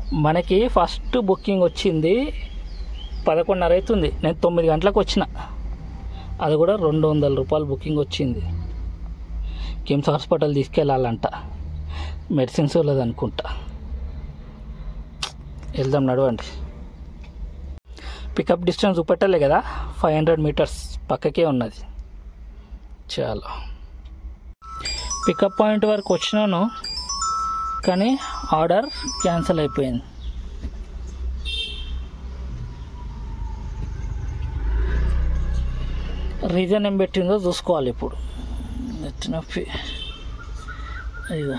మనకి first booking వచ్చింది పదకొండున్నర అవుతుంది నేను తొమ్మిది గంటలకు వచ్చిన అది కూడా రెండు వందల రూపాయలు బుకింగ్ వచ్చింది కిమ్స్ హాస్పిటల్ తీసుకెళ్ళాలంట మెడిసిన్స్ వాళ్ళది అనుకుంటా వెళ్దాం నడవండి పికప్ డిస్టెన్స్ చూపెట్టలే కదా ఫైవ్ హండ్రెడ్ మీటర్స్ పక్కకే ఉన్నది చాలా పికప్ పాయింట్ వరకు వచ్చినాను కానీ ఆర్డర్ క్యాన్సిల్ అయిపోయింది రీజన్ ఏం పెట్టిందో చూసుకోవాలి ఇప్పుడు నెట్ నొప్పి అయ్యో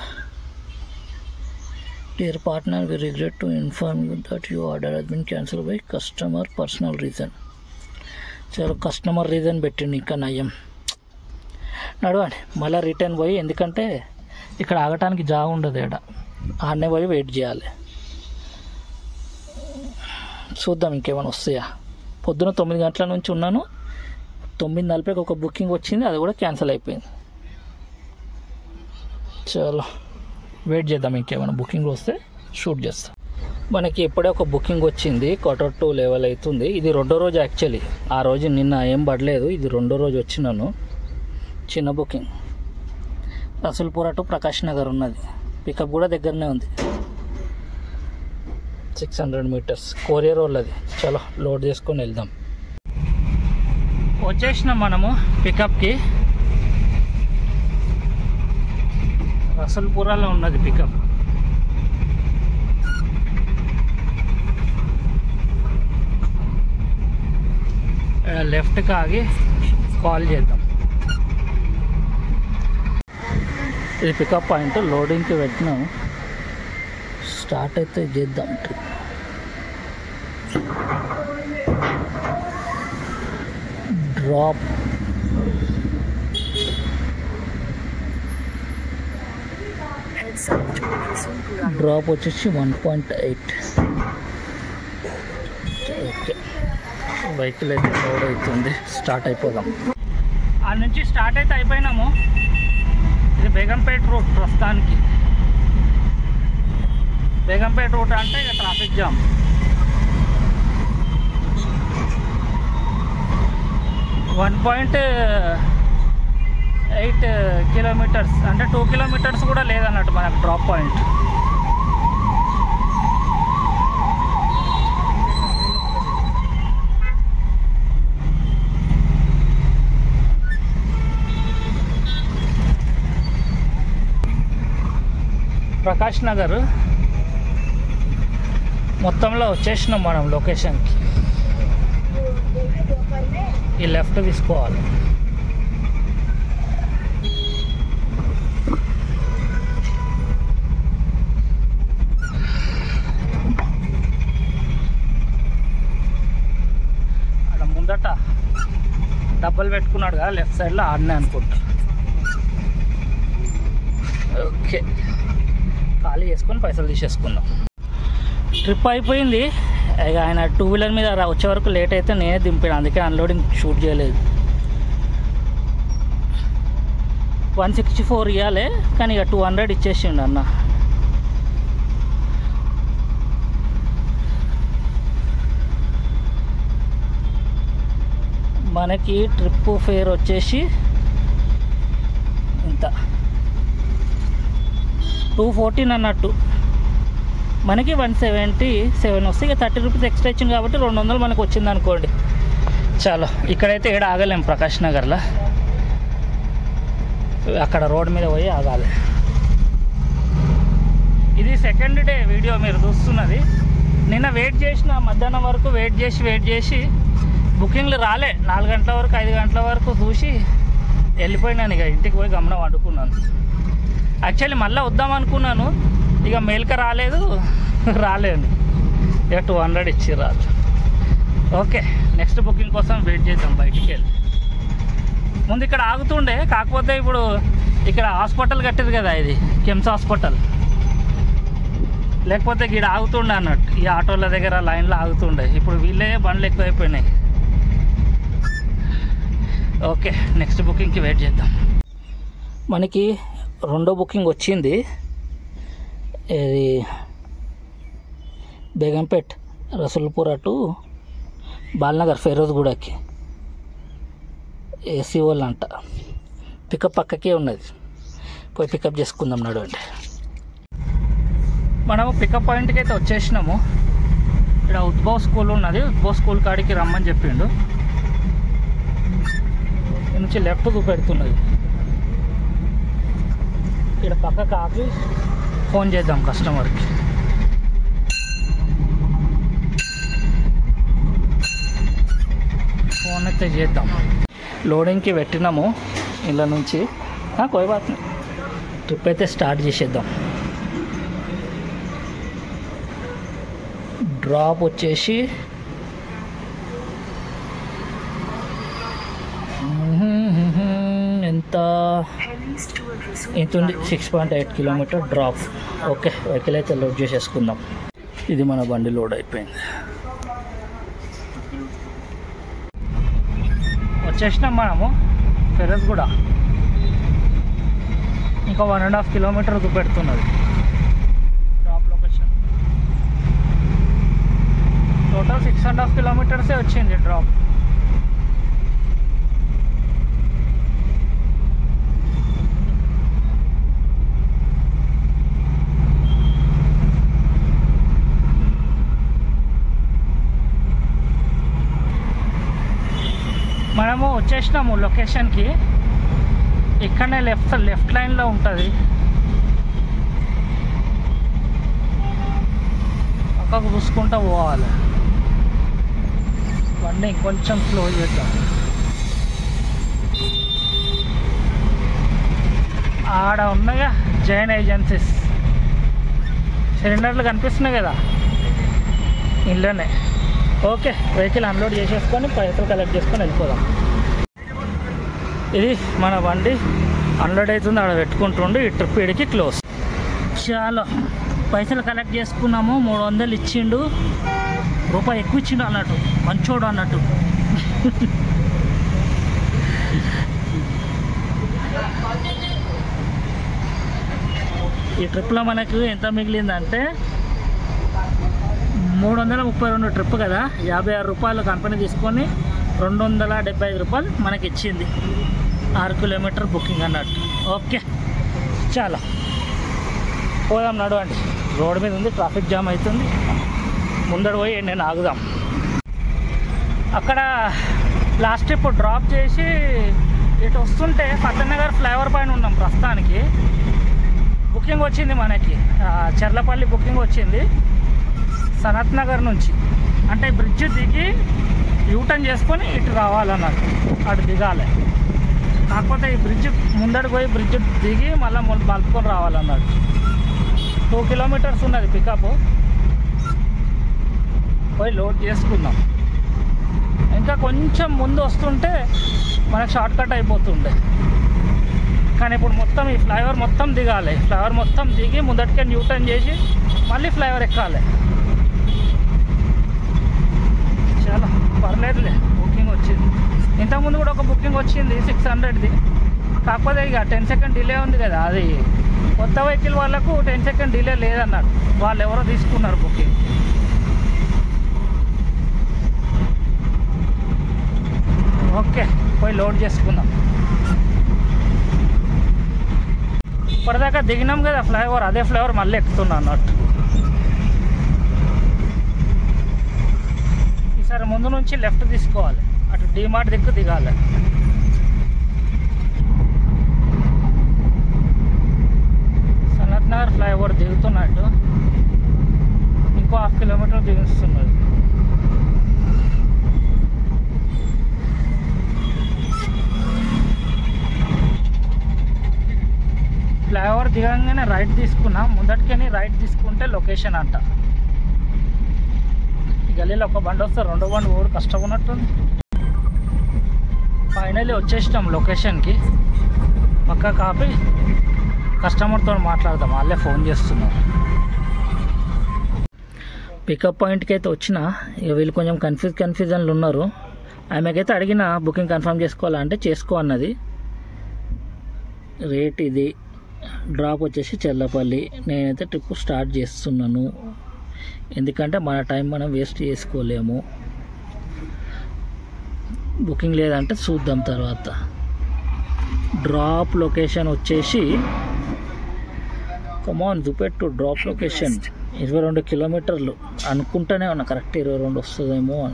dear partner we regret to inform you that you order has been cancel by customer personal reason చాలా కస్టమర్ రీజన్ పెట్టిండు ఇంకా నయం నడవండి మళ్ళీ రిటర్న్ పోయి ఎందుకంటే ఇక్కడ ఆగటానికి జాగా ఉండదు ఇక్కడ ఆడనే పోయి వెయిట్ చేయాలి చూద్దాం ఇంకేమైనా వస్తాయా పొద్దున తొమ్మిది గంటల నుంచి ఉన్నాను తొమ్మిది నలభైకి ఒక బుకింగ్ వచ్చింది అది కూడా క్యాన్సిల్ అయిపోయింది చలో వెయిట్ చేద్దాం ఇంకేమైనా బుకింగ్ వస్తే షూట్ చేస్తాం మనకి ఇప్పుడే ఒక బుకింగ్ వచ్చింది క్వార్టర్ టూ లెవెల్ అవుతుంది ఇది రెండో రోజు యాక్చువల్లీ ఆ రోజు నిన్న ఏం పడలేదు ఇది రెండో రోజు వచ్చినాను చిన్న బుకింగ్ రసూల్పుర టు ప్రకాష్ నగర్ ఉన్నది పికప్ కూడా దగ్గరనే ఉంది సిక్స్ హండ్రెడ్ మీటర్స్ కొరియర్ వాళ్ళది చలో లోడ్ చేసుకొని వెళ్దాం వచ్చేసినాం మనము పికప్కి రసల్పురాలో ఉన్నది పికప్ లెఫ్ట్కి ఆగి కాల్ చేద్దాం ఇది పికప్ పాయింట్ లోడింగ్కి పెట్టినాం స్టార్ట్ అయితే చేద్దాం trip drop Head south toward Rasulpura Road. Drop వచ్చేసి one point eight okay vehicle అయితే లోడ్ అవుతుంది స్టార్ట్ అయిపోదాం ఆ నుంచి స్టార్ట్ అయితే అయిపోయినాము ఇది బేగంపేట రూట్ ప్రస్తుతానికి బేగంపేట రూట్ అంటే ఇక traffic jam one point eight kilometres అంటే టూ కిలోమీటర్స్ కూడా లేదన్నట్టు మనకు డ్రాప్ పాయింట్ ప్రకాష్ నగర్ మొత్తంలో వచ్చేసినాం మనం లొకేషన్కి ఈ లెఫ్ట్ తీసుకోవాలి అక్కడ ముందట డబ్బులు పెట్టుకున్నాడు కదా లెఫ్ట్ సైడ్లో ఆడనే అనుకుంటా ఓకే ఖాళీ చేసుకొని పైసలు తీసేసుకుందాం ట్రిప్ అయిపోయింది ఇక ఆయన టూ వీలర్ మీద రా- వచ్చే వరకు లేట్ అయితే నేనే దింపాను అందుకే అన్లోడింగ్ షూట్ చేయలేదు వన్ సిక్స్టీ ఫోర్ ఇవ్వాలి కానీ ఇక టూ హండ్రెడ్ ఇచ్చేసిండు అన్న మనకి ట్రిప్ ఫేర్ వచ్చేసి ఇంత టూ ఫోర్టీన్ అన్నట్టు మనకి వన్ సెవెంటీ సెవెన్ వస్తే ఇక థర్టీ రూపీస్ ఎక్స్ట్రా ఇచ్చింది కాబట్టి రెండు వందలు మనకు వచ్చింది అనుకోండి చాలు ఇక్కడైతే ఏడ ఆగలేం ప్రకాష్ నగర్లో అక్కడ రోడ్ మీద పోయి ఆగాలి ఇది సెకండ్ డే వీడియో మీరు చూస్తున్నది నిన్న వెయిట్ చేసిన మధ్యాహ్నం వరకు వెయిట్ చేసి వెయిట్ చేసి బుకింగ్లు రాలే నాలుగు గంటల వరకు ఐదు గంటల వరకు చూసి వెళ్ళిపోయినాను ఇక ఇంటికి పోయి గమనం వండుకున్నాను యాక్చువల్లీ మళ్ళీ వద్దాం అనుకున్నాను ఇక మేల్క రాలేదు రాలేదు ఇక టూ హండ్రెడ్ ఇచ్చి రాదు ఓకే నెక్స్ట్ బుకింగ్ కోసం వెయిట్ చేద్దాం బయటికి వెళ్ళి ముందు ఇక్కడ ఆగుతుండే కాకపోతే ఇప్పుడు ఇక్కడ హాస్పిటల్ కట్టింది కదా ఇది కిమ్స్ హాస్పిటల్ లేకపోతే ఇక్కడ ఆగుతుండే అన్నట్టు ఈ ఆటోల దగ్గర లైన్లో ఆగుతుండే ఇప్పుడు వీళ్ళే బండ్లు ఎక్కువైపోయినాయి ఓకే నెక్స్ట్ బుకింగ్కి వెయిట్ చేద్దాం మనకి రెండో బుకింగ్ వచ్చింది ఇది బేగంపేట్ రసూల్పుర టు బాల్నగర్ ఫెరోజ్గూడకి ఏసీ వాళ్ళు అంట పికప్ పక్కకే ఉన్నది పోయి పికప్ చేసుకుందాం నడవండి మనము పికప్ పాయింట్కి అయితే వచ్చేసినాము ఇక్కడ ఉద్భవ్ స్కూల్ ఉన్నది ఉద్భవ్ స్కూల్ కాడికి రమ్మని చెప్పిండు ఈ నుంచి లెఫ్ట్ చూపెడుతున్నది ఇక్కడ పక్కకు ఆపి ఫోన్ చేద్దాం కస్టమర్కి ఫోన్ అయితే చేద్దాం లోడింగ్కి పెట్టినాము ఇళ్ళ నుంచి కోయబాత్ ట్రిప్ అయితే స్టార్ట్ చేసేద్దాం డ్రాప్ వచ్చేసి ఎంత Head east toward ఎంత ఉంది Rasulpura Road. Six point eight kilometre drop okay vehicle అయితే లోడ్ చేసేసుకుందాం ఇది మన బండి లోడ్ అయిపోయింది వచ్చేసినాం మనము ఫెరస్ కూడా ఇంకా వన్ అండ్ హాఫ్ కిలోమీటర్ చూపెడుతున్నది drop location total six and half కిలోమీటర్సే వచ్చింది డ్రాప్ మనము వచ్చేసినాము లొకేషన్కి ఇక్కడనే లెఫ్ట్ లెఫ్ట్ లైన్లో ఉంటుంది పక్కకు చూసుకుంటూ పోవాలి బండి ఇంకొంచెం స్లో చేద్దాం ఆడ ఉన్నాయా జైన్ ఏజెన్సీస్ సిలిండర్లు కనిపిస్తున్నాయి కదా ఇంట్లోనే ఓకే వెహికల్ అన్లోడ్ చేసేసుకొని పైసలు కలెక్ట్ చేసుకొని వెళ్ళిపోదాం ఇది మన బండి అన్లోడ్ అవుతుంది ఆడ పెట్టుకుంటుండు ఈ ట్రిప్ ఇడికి క్లోజ్ చాలా పైసలు కలెక్ట్ చేసుకున్నాము మూడు వందలు ఇచ్చిండు రూపాయి ఎక్కువ ఇచ్చిండు అన్నట్టు మంచోడు అన్నట్టు ఈ ట్రిప్లో మనకు ఎంత మిగిలిందంటే మూడు వందల ముప్పై రెండు ట్రిప్ కదా యాభై ఆరు రూపాయలు కంపెనీ తీసుకొని రెండు వందల డెబ్బై ఐదు రూపాయలు మనకి ఇచ్చింది ఆరు కిలోమీటర్ బుకింగ్ అన్నట్టు ఓకే చాలా పోదాం నడవండి రోడ్ మీద ఉంది ట్రాఫిక్ జామ్ అవుతుంది ముందడు పోయి నేను ఆగుదాం అక్కడ లాస్ట్ ట్రిప్ డ్రాప్ చేసి ఇటు వస్తుంటే ఫతనగర్ ఫ్లైఓవర్ పైన ఉన్నాం ప్రస్తుతానికి బుకింగ్ వచ్చింది మనకి ఆ, చెర్లపల్లి బుకింగ్ వచ్చింది సనత్ నగర్ నుంచి అంటే బ్రిడ్జ్ దిగి యూటర్న్ చేసుకొని ఇటు రావాలన్నట్టు అటు దిగాలి కాకపోతే ఈ బ్రిడ్జ్ ముందడికి పోయి బ్రిడ్జ్ దిగి మళ్ళీ మలుపుకొని రావాలన్నట్టు టూ కిలోమీటర్స్ ఉన్నది పికప్ పోయి లోడ్ చేసుకుందాం ఇంకా కొంచెం ముందు వస్తుంటే మనకు షార్ట్ కట్ అయిపోతుండే కానీ ఇప్పుడు మొత్తం ఈ ఫ్లైఓవర్ మొత్తం దిగాలి ఫ్లైఓవర్ మొత్తం దిగి ముందటికే న్యూటర్న్ చేసి మళ్ళీ ఫ్లైఓవర్ ఎక్కాలి చాలా పర్లేదులే బుకింగ్ వచ్చింది ఇంతకుముందు కూడా ఒక బుకింగ్ వచ్చింది సిక్స్ హండ్రెడ్ది కాకపోతే ఇక టెన్ సెకండ్ డిలే ఉంది కదా అది కొత్త వెహికల్ వాళ్ళకు టెన్ సెకండ్ డిలే లేదన్నట్టు వాళ్ళు ఎవరో తీసుకున్నారు బుకింగ్ ఓకే పోయి లోడ్ చేసుకుందాం ఇప్పటిదాకా దిగినాం కదా ఫ్లైఓవర్ అదే ఫ్లైఓవర్ మళ్ళీ ఎక్కుతున్నా అన్నట్టు ఈసారి ముందు నుంచి లెఫ్ట్ తీసుకోవాలి అటు డిమార్ట్ దిక్కు దిగాలి సనత్ నగర్ ఫ్లైఓవర్ దిగుతున్నట్టు ఇంకో హాఫ్ కిలోమీటర్ దిగుస్తున్నది ఫ్లైఓవర్ దిగంగానే రైట్ తీసుకున్నా ముందటికని రైట్ తీసుకుంటే లొకేషన్ అంట ఈ గల్లీలో ఒక బండి వస్తే రెండో బండి ఓడు కష్టం ఉన్నట్టుంది ఫైనల్లీ వచ్చేసినాం లొకేషన్కి పక్క కాపీ కస్టమర్తో మాట్లాడదాం వాళ్ళే ఫోన్ చేస్తున్నారు పికప్ పాయింట్కి అయితే వచ్చిన ఇక వీళ్ళు కొంచెం కన్ఫ్యూజ్ కన్ఫ్యూజన్లు ఉన్నారు ఆమెకైతే అడిగిన బుకింగ్ కన్ఫర్మ్ చేసుకోవాలంటే చేసుకో అన్నది రేట్ ఇది డ్రాప్ వచ్చేసి చెల్లపల్లి నేనైతే ట్రిప్ స్టార్ట్ చేస్తున్నాను ఎందుకంటే మన టైం మనం వేస్ట్ చేసుకోలేము బుకింగ్ లేదంటే చూద్దాం తర్వాత డ్రాప్ లొకేషన్ వచ్చేసి కమాన్ చూపెట్టు డ్రాప్ లొకేషన్ ఇరవై రెండు కిలోమీటర్లు అనుకుంటూనే ఉన్నా కరెక్ట్ ఇరవై రెండు వస్తుందేమో అని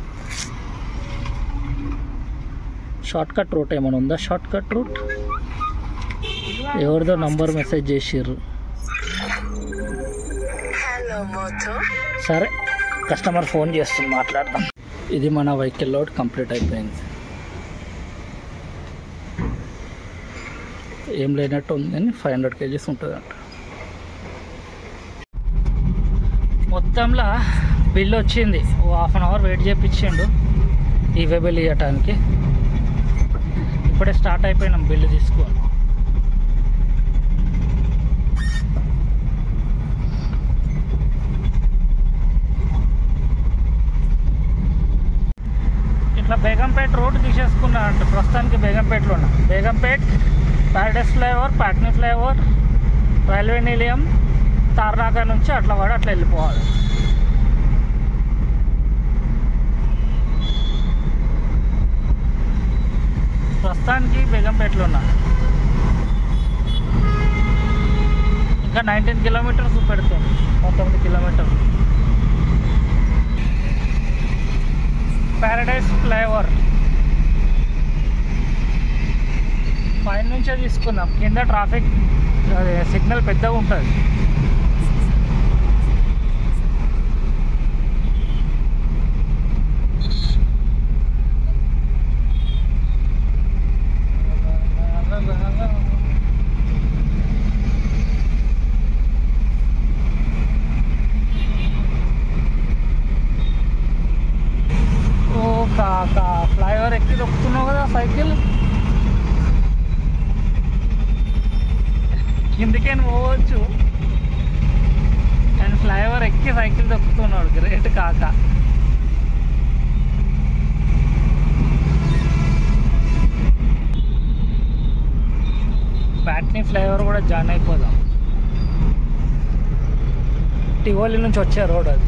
షార్ట్ కట్ రూట్ ఏమైనా ఉందా షార్ట్ కట్ రూట్ ఎవరిదో నంబర్ మెసేజ్ చేసిర్రు Hello, Moto. సరే కస్టమర్ ఫోన్ చేస్తుంది మాట్లాడదాం ఇది మన వెహికల్ లోడ్ కంప్లీట్ అయిపోయింది ఏం లేనట్టు ఉంది కానీ ఫైవ్ హండ్రెడ్ కేజీస్ ఉంటుందంట మొత్తంలో బిల్ వచ్చింది ఓ హాఫ్ అన్ అవర్ వెయిట్ చేయించిండు ఈవే బిల్ ఇవ్వటానికి ఇప్పుడే స్టార్ట్ అయిపోయినాం బిల్లు తీసుకొని ఇట్లా బేగంపేట రోడ్ తీసేసుకున్నా అంటే ప్రస్తుతానికి బేగంపేటలో ఉన్నా Begumpet Paradise flyover Patny flyover railway Nilayam Tarnaka నుంచి అట్లా పడి అట్లా వెళ్ళిపోవాలి ప్రస్తుతానికి బేగంపేటలో ఉన్నా ఇంకా నైన్టీన్ కిలోమీటర్స్ పెడుతుంది పంతొమ్మిది కిలోమీటర్లు ప్యారడైస్ ఫ్లైఓవర్ పైన నుంచే తీసుకుందాం కింద ట్రాఫిక్ అదే సిగ్నల్ పెద్దగా ఉంటుంది ఓ కాకా ఫ్లైఓవర్ ఎక్కి దొక్కుతున్నావు కదా సైకిల్ కిందికే పోవచ్చు అండ్ ఫ్లైఓవర్ ఎక్కి సైకిల్ దొక్కుతున్నాడు గ్రేట్ కాక బ్యాట్నీ ఫ్లైఓవర్ కూడా జాయిన్ అయిపోదాం టివోలి నుంచి వచ్చే రోడ్ అది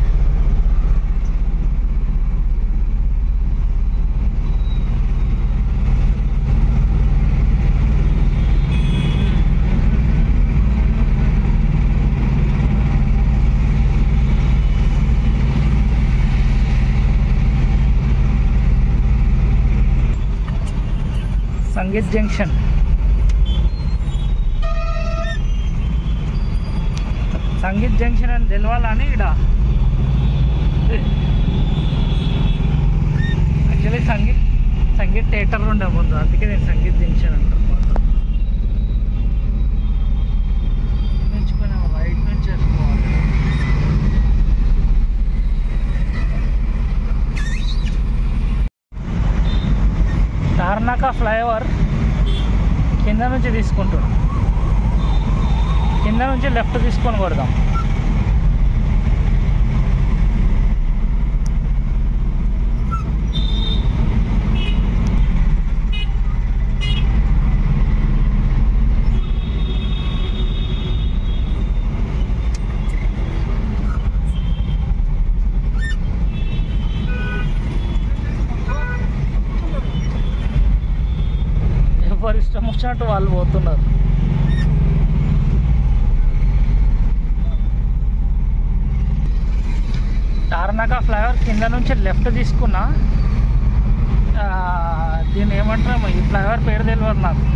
సంగీత్ జంక్షన్ సంగీత్ జంక్షన్ అని తెలవాలని ఇక్కడ యాక్చువల్లీ సంగీత్ సంగీత్ థియేటర్ ఉండే ముందు అందుకే నేను సంగీత్ జంక్షన్ అంటాను నుంచి కొంచెం రైట్ నుంచి వేసుకోవాలి తార్నాక ఫ్లైఓవర్ కింద నుంచి తీసుకుంటున్నాం కింద నుంచి లెఫ్ట్ తీసుకొని కొడదాం ఎవరు ఇష్టం వచ్చినట్టు వాళ్ళు పోతున్నారు తారనాక ఫ్లైఓవర్ కింద నుంచి లెఫ్ట్ తీసుకున్నా ఆ, దీన్ని ఏమంటారు ఈ ఫ్లైఓవర్ పేరు తెలియదు నాకు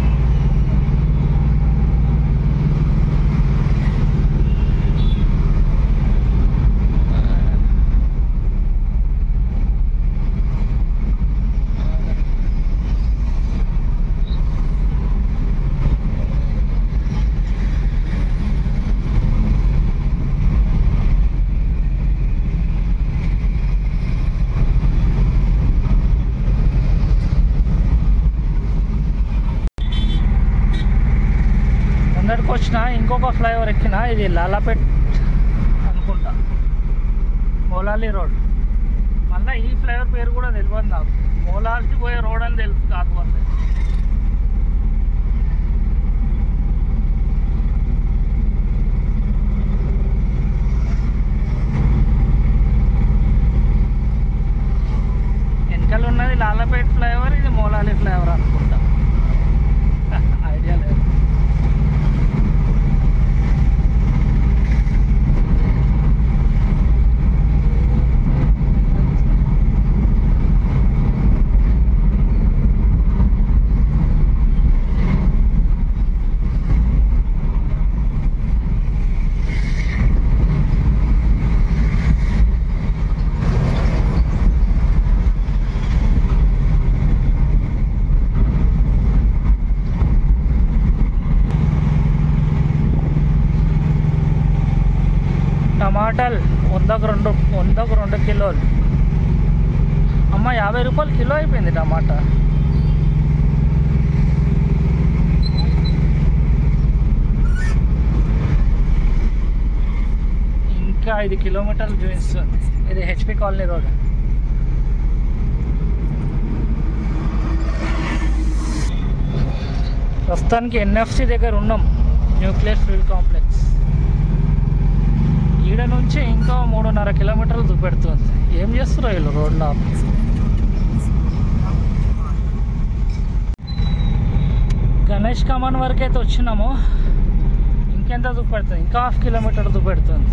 ముందరికి వచ్చిన ఇంకొక ఫ్లైఓవర్ ఎక్కిన ఇది లాలాపేట్ అనుకుంటా మోలాలి రోడ్ మళ్ళీ ఈ ఫ్లైఓవర్ పేరు కూడా తెలియదు నాకు మోలాల్సి పోయే రోడ్ అని తెలుసు కాకపోతే టమాటాలు వందకు రెండు వందకు రెండు కిలోలు అమ్మ యాభై రూపాయలు కిలో అయిపోయింది టమాటా ఇంకా ఐదు కిలోమీటర్లు చూపిస్తుంది ఇది హెచ్పి కాలనీ రోడ్ ప్రస్తుతానికి ఎన్ఎఫ్సి దగ్గర ఉన్నాం న్యూక్లియర్ ఫ్యూల్ కాంప్లెక్స్ ఈడ నుంచి ఇంకా మూడున్నర కిలోమీటర్లు చూపెడుతుంది ఏం చేస్తున్నారు వీళ్ళు రోడ్లో గణేష్ కమాన్ వరకు అయితే వచ్చినాము ఇంకెంత చూపెడుతుంది ఇంకా హాఫ్ కిలోమీటర్ చూపెడుతుంది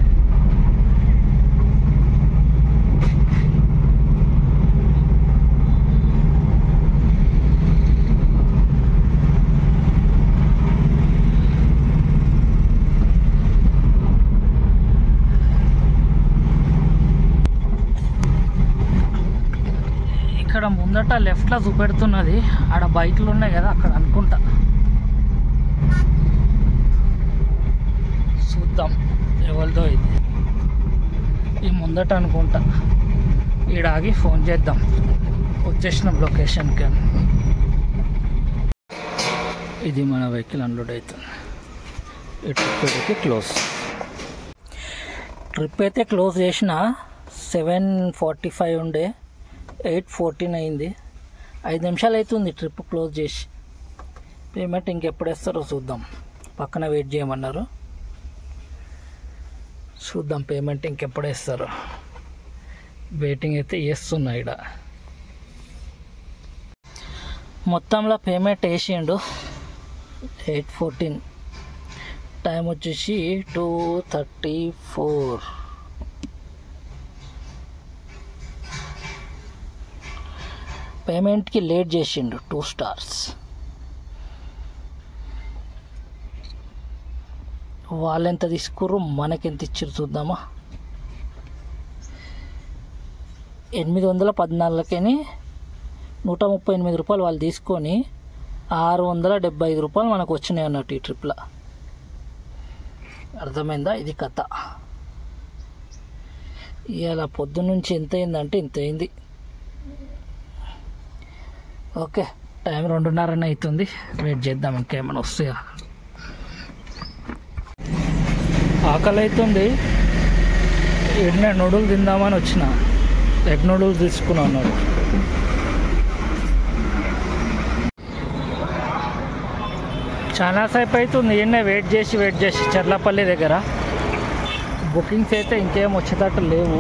ఇక్కడ ముందట లెఫ్ట్లో చూపెడుతున్నది ఆడ బైక్లు ఉన్నాయి కదా అక్కడ అనుకుంటా చూద్దాం ఎవరిదో ఇది ఈ ముందట అనుకుంటా ఈడ ఆగి ఫోన్ చేద్దాం వచ్చేసినాం లొకేషన్కి అని ఇది మన వెహికల్ అన్లోడ్ అవుతుంది ఈ ట్రిప్ అయితే క్లోజ్ ట్రిప్ అయితే క్లోజ్ చేసిన సెవెన్ ఫార్టీ ఫైవ్ ఉండే ఎయిట్ ఫోర్టీన్ అయింది ఐదు నిమిషాలు అవుతుంది ట్రిప్ క్లోజ్ చేసి పేమెంట్ ఇంకెప్పుడు వేస్తారో చూద్దాం పక్కన వెయిట్ చేయమన్నారు చూద్దాం పేమెంట్ ఇంకెప్పుడు వేస్తారో వెయిటింగ్ అయితే వేస్తున్నా ఇక్కడ మొత్తంలో పేమెంట్ వేసిండు ఎయిట్ ఫోర్టీన్ టైం వచ్చేసి టూ థర్టీ ఫోర్ పేమెంట్కి లేట్ చేసిండు టూ స్టార్స్ వాళ్ళు ఎంత తీసుకుర్రు మనకెంత ఇచ్చారు చూద్దామా ఎనిమిది వందల పద్నాలుగుకేని నూట ముప్పై ఎనిమిది రూపాయలు వాళ్ళు తీసుకొని ఆరు వందల డెబ్బై ఐదు రూపాయలు మనకు వచ్చినాయి అన్నట్టు ఈ ట్రిప్లో అర్థమైందా ఇది కథ ఇవాళ పొద్దున్నుంచి ఎంత అయిందంటే ఇంత అయింది ఓకే టైం రెండున్నరనే అవుతుంది వెయిట్ చేద్దాం ఇంకేమైనా వస్తాయా ఆకలి అవుతుంది ఎన్న నూడుల్ తిందామని వచ్చిన ఎగ్ నూడుల్స్ తీసుకున్నాను అన్నాడు చాలా సేపు అవుతుంది ఎన్నే వెయిట్ చేసి వెయిట్ చేసి చర్లపల్లి దగ్గర బుకింగ్స్ అయితే ఇంకేం వచ్చేటట్టు లేవు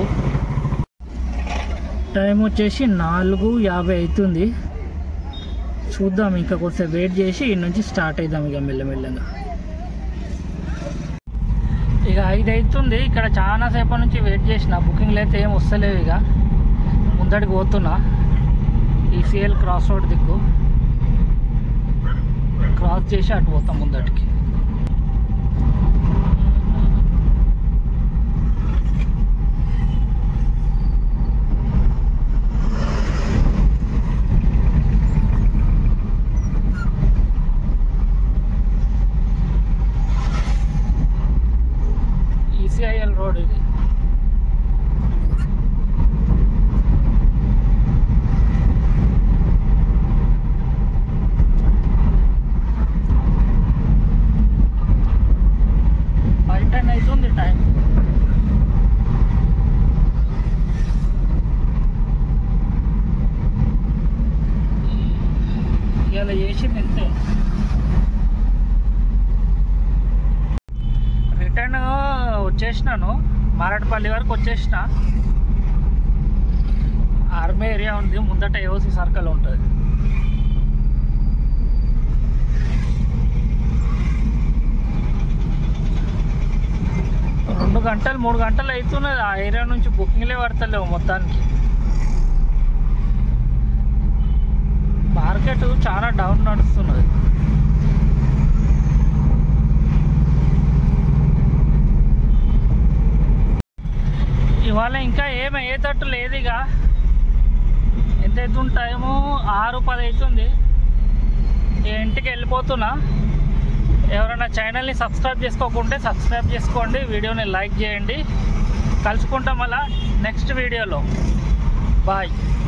టైం వచ్చేసి నాలుగు యాభై అవుతుంది చూద్దాం ఇంకా కొంచెం వెయిట్ చేసి ఈ నుంచి స్టార్ట్ అవుదాం ఇక మెల్లమెల్లగా ఇక ఐదు అవుతుంది ఇక్కడ చాలా సేపటి నుంచి వెయిట్ చేసిన బుకింగ్లు అయితే ఏం వస్తలేవు ఇక ముందడికి పోతున్నా ఈసీఎల్ క్రాస్ రోడ్ దిక్కు క్రాస్ చేసి అటు పోతాం ముందటికి ఈసీఐఎల్ రోడ్ ఇది ఫైవ్ టెన్ అవుతుంది టైం ఇలా చేసింది ఇంతే రిటర్న్ వచ్చేసినాను మారటపల్లి వరకు వచ్చేసిన ఆర్మీ ఏరియా ఉంది ముందట ఏఓసి సర్కిల్ ఉంటుంది రెండు గంటలు మూడు గంటలు అవుతున్నది ఆ ఏరియా నుంచి బుకింగ్లే పడతలేవు మొత్తానికి మార్కెట్ చాలా డౌన్ నడుస్తున్నది ఇవాళ ఇంకా ఏం అయ్యేటట్టు లేదు ఇక ఎంత అవుతుంది టైము ఆరు పది అవుతుంది ఈ ఇంటికి వెళ్ళిపోతున్నా ఎవరైనా ఛానల్ని సబ్స్క్రైబ్ చేసుకోకుంటే సబ్స్క్రైబ్ చేసుకోండి వీడియోని లైక్ చేయండి కలుసుకుంటాం మళ్ళా నెక్స్ట్ వీడియోలో బాయ్